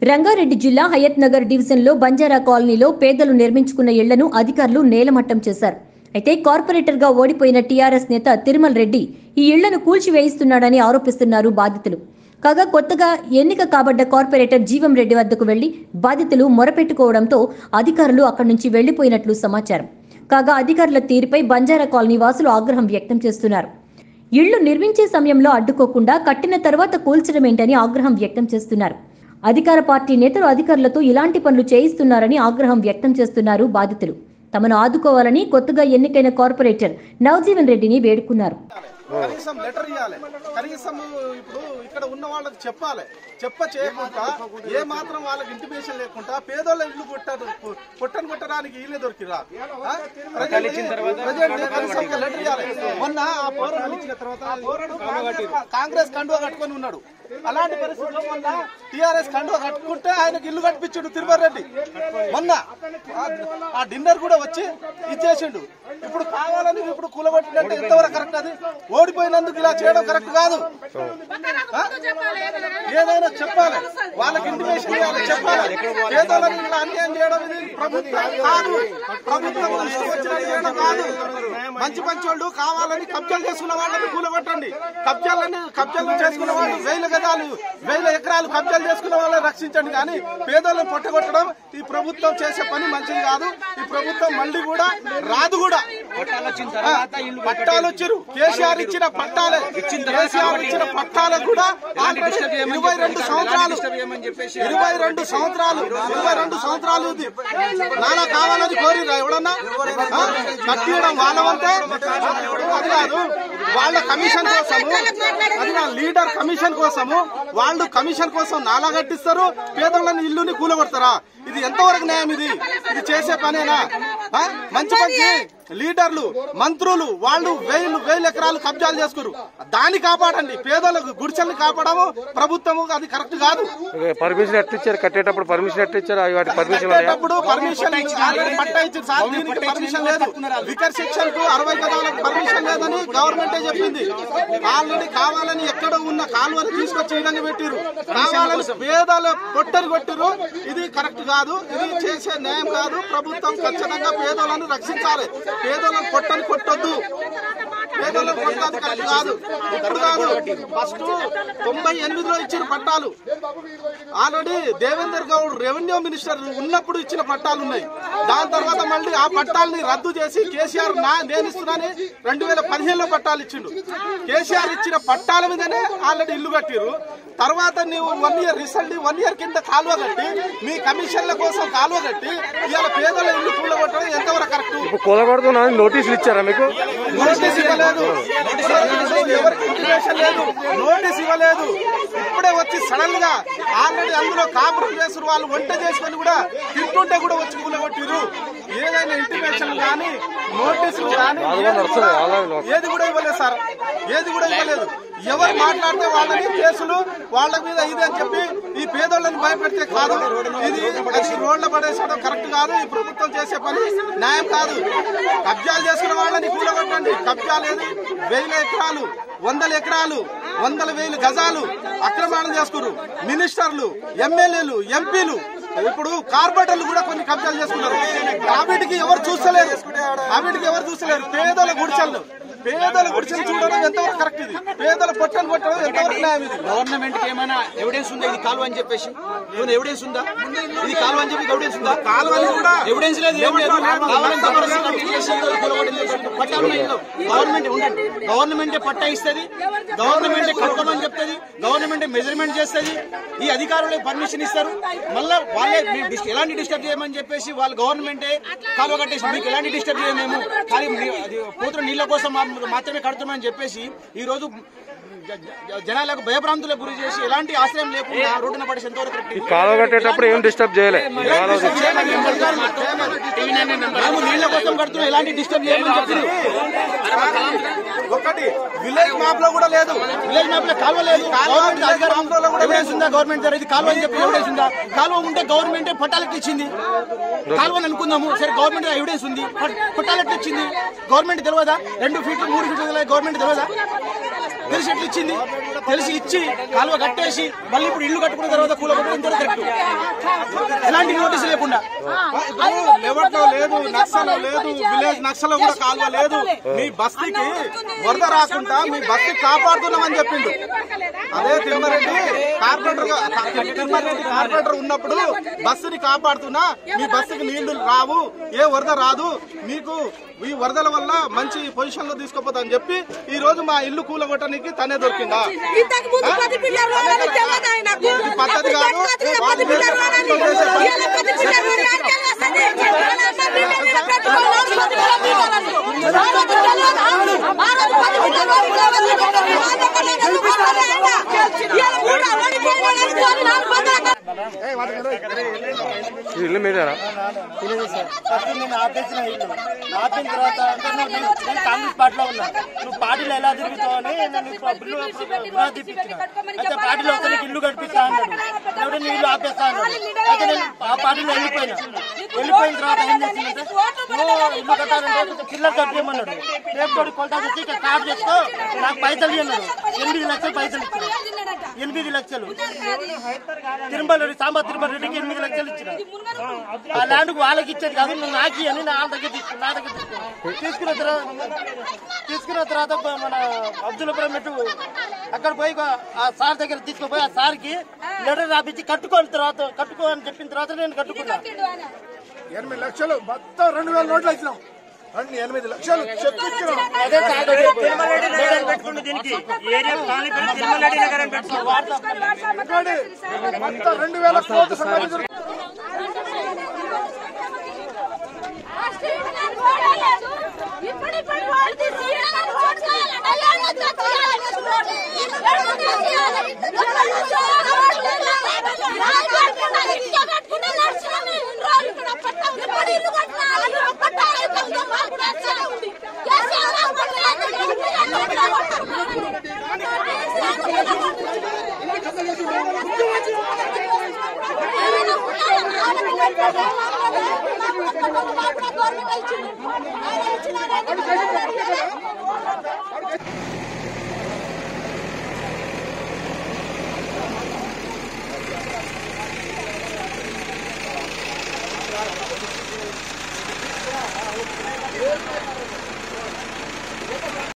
రంగారెడ్డి జిల్లా హయత్ నగర్ డివిజన్లో బంజారా కాలనీలో పేదలు నిర్మించుకున్న ఇళ్లను అధికారులు నేలమట్టం చేశారు అయితే కార్పొరేటర్గా ఓడిపోయిన టీఆర్ఎస్ నేత తిరుమల్ రెడ్డి ఈ ఇళ్లను కూల్చివేయిస్తున్నాడని ఆరోపిస్తున్నారు బాధితులు కాగా కొత్తగా ఎన్నిక కాబడ్డ కార్పొరేటర్ జీవం రెడ్డి వద్దకు వెళ్లి బాధితులు మొరపెట్టుకోవడంతో అధికారులు అక్కడి నుంచి వెళ్లిపోయినట్లు సమాచారం కాగా అధికారుల తీరుపై బంజారా కాలనీ వాసులు ఆగ్రహం వ్యక్తం చేస్తున్నారు ఇళ్లు నిర్మించే సమయంలో అడ్డుకోకుండా కట్టిన తర్వాత కూల్చడమేంటని ఆగ్రహం వ్యక్తం చేస్తున్నారు అధికార పార్టీ నేతలు అధికారులతో ఇలాంటి పనులు చేయిస్తున్నారని ఆగ్రహం వ్యక్తం చేస్తున్నారు బాధితులు తమను ఆదుకోవాలని కొత్తగా ఎన్నికైన కార్పొరేటర్ నవజీవన్ రెడ్డిని వేడుకున్నారు కనీసం లెటర్ ఇవ్వాలి కనీసం ఇప్పుడు ఇక్కడ ఉన్న వాళ్ళకి చెప్పాలి చెప్ప చేయకుండా ఏ మాత్రం వాళ్ళకి ఇంటిమేషన్ లేకుండా పేదోళ్ళ ఇల్లు కొట్టారు కొట్టని కొట్టడానికి వీళ్ళే దొరికిరా ఆ? ప్రజెంట్ కనీసం ఒక లెటర్ ఇవ్వాలి మొన్న ఆ పౌరుడు ఇచ్చిన తర్వాత ఆ పౌరుడు కాంగ్రెస్- కాంగ్రెస్ కండువా కట్టుకొని ఉన్నాడు అలాంటి పరిస్థితుల్లో మొన్న టీఆర్ఎస్ కండువా కట్టుకుంటే ఆయనకి ఇల్లు కట్టించాడు తిరుమల రెడ్డి మొన్న ఆ- ఆ డిన్నర్ కూడా వచ్చి ఇచ్చేసిండు ఇప్పుడు కావాలని ఇప్పుడు కూలగొట్టినట్టు ఎంతవరకు కరెక్ట్ అది ఓడిపోయినందుకు ఇలా చేయడం కరెక్ట్ కాదు ఆ? ఏదైనా చెప్పాలి వాళ్ళకి ఇంటిమేషన్ ఇవ్వాలి చెప్పాలి పేదోళ్ళని ఇలా అన్యాయం చేయడం ఇది ప్రభుత్వం కాదు ప్రభుత్వం దృష్టికి వచ్చినట్టు చేయడం కాదు మంచి మంచి వాళ్ళు కావాలని కబ్జాలు చేసుకున్న వాళ్ళని కూలగొట్టండి కబ్జాలని కబ్జాలు చేసుకున్న వాళ్ళు వేల గదాలు వేల ఎకరాలు కబ్జాలు చేసుకున్న వాళ్ళని రక్షించండి కానీ పేదోళ్ళని పొట్టగొట్టడం ఈ ప్రభుత్వం చేసే పని మంచిది కాదు ఈ ప్రభుత్వం మళ్ళీ కూడా రాదు కూడా ఆ, పట్టాలు వచ్చారు కేసీఆర్ ఇచ్చిన పట్టాలే కేసీఆర్ ఇచ్చిన పట్టాలకు కూడా ఇరవై రెండు సంవత్సరాలు ఇరవై రెండు సంవత్సరాలు ఇరవై రెండు సంవత్సరాలు ఉంది నాలా కావాలని కోరిరా ఎవడన్నా ఆ? కట్టియడం వాళ్ళ వంతే అది కాదు వాళ్ళ కమిషన్ కోసము అది నా లీడర్ కమిషన్ కోసము వాళ్ళు కమిషన్ కోసం నాలా కట్టిస్తారు పేదోళ్ళని ఇల్లుని కూలగొడతారా ఇది ఎంతవరకు న్యాయం ఇది ఇది చేసే పనేనా ఆ? మంచి మంచి లీడర్లు మంత్రులు వాళ్ళు వేలు వేలు ఎకరాలు కబ్జాలు చేసుకురు దాన్ని కాపాడండి పేదలకు గుడిసెల్ని కాపాడము ప్రభుత్వము అది కరెక్ట్ కాదు పర్మిషన్ ఎట్లా ఇచ్చారు కట్టేటప్పుడు పర్మిషన్ ఎట్లా ఇచ్చారు అవి వాటి పర్మిషన్ ఉన్నాయా కట్టేటప్పుడు పర్మిషన్ ఆల్రెడీ పట్టా ఇచ్చింది సార్ దీనికి పర్మిషన్ లేదు వికర్ సెక్షన్ కు అరవై గదాలకు పర్మిషన్ లేదని గవర్నమెంటే చెప్పింది ఆల్రెడీ కావాలని ఎక్కడ ఉన్న కాలువని తీసుకొచ్చి ఈ విధంగా పెట్టిరు కావాలని పేదల పొట్టని కొట్టిరు ఇది కరెక్ట్ కాదు ఇది చేసే న్యాయం కాదు ప్రభుత్వం ఖచ్చితంగా పేదలను రక్షించాలి పేదలను పొట్టని కొట్టొద్దు పేదలను కొట్టదు కరెక్ట్ కాదు ఇప్పుడు కాదు ఫస్ట్ తొంభై ఎనిమిదిలో ఇచ్చిన పట్టాలు already Devender Goud revenue minister ఉన్నప్పుడు ఇచ్చిన పట్టాలు ఉన్నాయి దాని తర్వాత మళ్ళీ ఆ పట్టాలని రద్దు చేసి కేసీఆర్ నా నేను ఇస్తున్నానని రెండు వేల పదిహేనులో పట్టాలు ఇచ్చిండు కేసీఆర్ ఇచ్చిన పట్టాల మీదనే ఆల్రెడీ ఇల్లు కట్టిరు తర్వాత నీవు one year recently one year కింద కాలువ కట్టి మీ కమిషన్ల కోసం కాలువ కట్టి ఇవాళ పేదల ఇల్లు కూలగొట్టడం ఎంతవరకు కరెక్ట్ ఇప్పుడు కూలగొడుతున్నా నోటీసులు ఇచ్చారా మీకు నోటీస్ ఇవ్వలేదు ఎవరికి ఇన్ఫర్మేషన్ లేదు నోటీస్ ఇవ్వలేదు ఇప్పుడే వచ్చి సడన్ గా ఆల్రెడీ అందులో కాపురం చేసిన వాళ్ళు వంట చేసుకొని కూడా తింటుంటే కూడా వచ్చి కూలగొట్టిరు ఏదైనా ఇంటిమేషన్ కానీ నోటీసులు కానీ ఏది కూడా- ఏది కూడా ఇవ్వలేదు సార్ ఏది కూడా ఇవ్వలేదు ఎవరు మాట్లాడితే వాళ్ళని కేసులు వాళ్ళ మీద ఇది అని చెప్పి ఈ పేదోళ్ళని భయపెడితే కాదు ఇది అది రోడ్ల పడేసడం కరెక్ట్ కాదు ఈ ప్రభుత్వం చేసే పని న్యాయం కాదు కబ్జాలు చేసుకున్న వాళ్ళని కూలగొట్టండి కబ్జాలు ఏది వేల ఎకరాలు వందల ఎకరాలు వందల వేలు గజాలు అక్రమాణం చేసుకున్నారు మినిస్టర్లు ఎమ్మెల్యేలు ఎంపీలు ఇప్పుడు కార్పొరేటర్లు కూడా కొన్ని కబ్జాలు చేసుకున్నారు ఆవిటికి ఎవరు చూస్తలేరు ఆవిటికి ఎవరు చూస్తలేరు పేదల గుడిసెలు పేదల గుడిసెలు చూడడం ఎంతవరకు కరెక్ట్ ఇది పేదల పొట్టను కొట్టడం ఎంతవరకు న్యాయం ఇది గవర్నమెంట్ కి ఏమైనా ఎవిడెన్స్ ఉందా ఇది కాలువ అని చెప్పేసి ఏమైనా ఎవిడెన్స్ ఉందా ఇది కాలువ అని చెప్పి ఎవిడెన్స్ ఉందా కాలువని కూడా ఎవిడెన్స్ లేదు ఏం లేదు కావాలని జబర్దస్త్ కట్టి చేసి ఏదో కూలగొట్టింది. పట్టాలు ఉన్నాయి ఇందులో. గవర్నమెంట్ ఉండండి గవర్నమెంట్ పట్టా ఇస్తుంది గవర్నమెంట్ కట్టుకోమని చెప్తుంది గవర్నమెంట్ మెజర్మెంట్ చేస్తుంది ఈ అధికారులు పర్మిషన్ ఇస్తారు మళ్ళీ వాళ్ళే మీ డిస్- ఎలాంటి డిస్టర్బ్ చేయమని చెప్పేసి వాళ్ళు గవర్నమెంటే కాలువ కట్టేసి మీకు ఎలాంటి డిస్టర్బ్ చేయమేము కానీ మీ- అది పోతున్న నీళ్ళ కోసం మా- మాత్రమే కడుతున్నామని చెప్పేసి ఈ రోజు జ- జ- జనాలకు భయభ్రాంతులకు గురి చేసి ఎలాంటి ఆశ్రయం లేకుండా రోడ్డున పడేసి ఎంతవరకు కరెక్ట్? కాలువ కట్టేటప్పుడు ఏం డిస్టర్బ్ చేయలే కాలువ మేము నీళ్ళ కోసం కడుతున్నాం ఎలాంటి డిస్టర్బ్ చేయమని చెప్తున్నారు ఒకటి విలేజ్ మ్యాప్ లో కూడా లేదు విలేజ్ మ్యాప్ లో కాలువ లేదు గవర్నమెంట్ అధికారం ఎవిడెన్స్ ఉందా గవర్నమెంట్ దగ్గర ఇది కాలువ అని చెప్పి ఎవిడెన్స్ ఉందా కాలువ ఉంటే గవర్నమెంట్ పట్టాలెట్ ఇచ్చింది కాలువ అని అనుకుందాము సరే గవర్నమెంట్ ఎవిడెన్స్ ఉంది పట్టాలెట్ ఇచ్చింది గవర్నమెంట్ తెలియదా రెండు ఫీట్లు మూడు ఫీట్లు గవర్నమెంట్ తెలియదా తెలిసి ఎట్లా ఇచ్చింది తెలిసి ఇచ్చి కాలువ కట్టేసి మళ్ళీ ఇప్పుడు ఇల్లు కట్టుకున్న తర్వాత కూల కొట్టడం కరెక్ట్ ఎలాంటి నోటీసు లేకుండా ఇప్పుడు లెవెట్లో లేదు నక్సలో లేదు విలేజ్ నక్సలో కూడా కాలువ లేదు మీ బస్తీకి వరద రాకుండా మీ బస్తీ కాపాడుతున్నామని చెప్పిండు అదే తిరుమరెడ్డి కార్పొరేటర్ గా- తిరుమరెడ్డి కార్పొరేటర్ ఉన్నప్పుడు బస్సుని కాపాడుతున్నా మీ బస్సుకి నీళ్లు రావు ఏ వరద రాదు మీకు ఈ వరదల వల్ల మంచి పొజిషన్ లో తీసుకుపోతా అని చెప్పి ఈ రోజు మా ఇల్లు కూలగొట్టడానికి తనే దొరికిందా ఇంతకు ముందు పది పిల్లలు వాళ్ళని తెలియదు ఆయనకు. ఇది పద్ధతి కాదు. అప్పుడు పది పిల్లలు వాళ్ళని. ఇవాళ పది పిల్లలు వాళ్ళని ఆడికి వస్తుంది. వాళ్ళ అమ్మ బిడ్డ మీద పెట్టుకోవాలి. పది పిల్లలు పిల్లలని. ఆ రోజు తెలియదా? ఆ రోజు పది పిల్లలు వాళ్ళని పిల్లలని. ఆ దగ్గర ఎందుకు పోవాలి ఆయన? ఇవాళ కూడా ఓడిపోయిన వాళ్ళని తోలి నాలుగు వందల ఈ ఇల్లు మీదేనా తెలియదు సార్ ఫస్ట్ నేను ఆపేసిన ఇల్లు ఆపిన తర్వాత అంటే నేను నేను కాంగ్రెస్ పార్టీలో ఉన్నా నువ్వు పార్టీలో ఎలా తిరుగుతావు అని నేను ఇప్పుడు బిల్లు పునః తెప్పించిన అయితే పార్టీలో ఒకరికి ఇల్లు కట్టిస్తా అన్నాడు లేకపోతే నీ ఇల్లు ఆపేస్తా అన్నాడు అయితే నేను ఆ పార్టీలో వెళ్ళిపోయినా వెళ్ళిపోయిన తర్వాత ఏం చేసిందంటే నువ్వు ఇల్లు కట్టాలంటే కొంచెం పిల్లలు కట్టేయమన్నాడు రేపు తోటి కొలతా తెచ్చి ఇక్కడ కార్డు చేసుకో నాకు పైసలు ఇయ్యి అన్నాడు ఎనిమిది లక్షలు పైసలు ఇచ్చిన ఎనిమిది లక్షలు తిరుమల రెడ్డి సాంబా తిరుమల రెడ్డికి ఎనిమిది లక్షలు ఇచ్చిన ఆ ల్యాండ్ వాళ్ళకి ఇచ్చేది కాదు నువ్వు నాకి అని నా దగ్గర తీసుకున్నా నా దగ్గర తీసుకున్నా తీసుకున్న తర్వాత తీసుకున్న తర్వాత మన అబ్దుల్పురం మెట్టు అక్కడ పోయి ఆ సార్ దగ్గర తీసుకుపోయి ఆ సార్కి లెటర్ రాపించి కట్టుకోని తర్వాత కట్టుకో అని చెప్పిన తర్వాత నేను కట్టుకున్నా ఎనిమిది లక్షలు మొత్తం రెండు వేల నోట్లు ఇచ్చినాం రెండు ఎనిమిది లక్షలు చెప్పించినాం అదే సార్ దగ్గర తిరుమల రెడ్డి నగర్ పెట్టుకున్న దీనికి ఏరియా కాలనీ పేరు తిరుమల రెడ్డి నగర్ అని పెట్టుకున్నాం ఇంకోటి, మొత్తం రెండు వేల కోట్లు సంపాదించారు ఇప్పుడిప్పుడు వాళ్ళు తీసి ఓటు చేయాలంటే ఏడు వందలు చేయాలి. ఏడు వందలు చేయాలి.